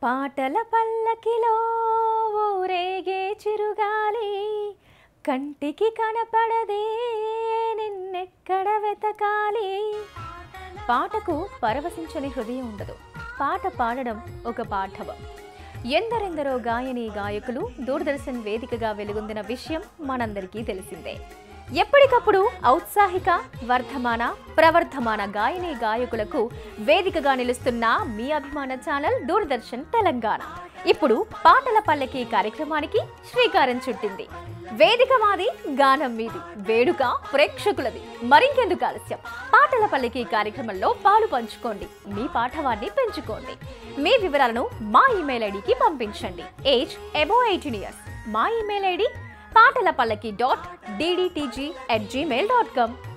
పాటల పల్లకిలో ఊరేగే చిరుగాలి కంటికి కనపడదే నిన్నెక్కడ వెతకాలి పాటకు పరవశించని హృదయం ఉండదు పాట పాడడం ఒక పాఠవం ఎందరెందరో గాయని గాయకులు దూరదర్శన్ వేదికగా వెలుగొందిన విషయం మనందరికీ తెలిసిందే ఎప్పటికప్పుడు ఔత్సాహిక వర్ధమాన ప్రవర్ధమాన గాయని గాయకులకు వేదికగా నిలుస్తున్న మీ అభిమాన ఛానల్ దూరదర్శన్ తెలంగాణ ఇప్పుడు పాటల పల్లకి కార్యక్రమానికి శ్రీకారం చుట్టింది వేదిక మాది గానం మీది వేడుక ప్రేక్షకులది మరింకెందుకు ఆలస్యం పాటల పల్లకి కార్యక్రమంలో పాలు పంచుకోండి మీ పాఠవాన్ని పెంచుకోండి మీ వివరాలను మా ఇమెయిల్ ఐడికి పంపించండి ఏజ్ అబో ఎయిటీన్ ఇయర్స్ మా ఇమెయిల్ ఐడి పాటల పల్లకి dot D D T G at Gmail dot com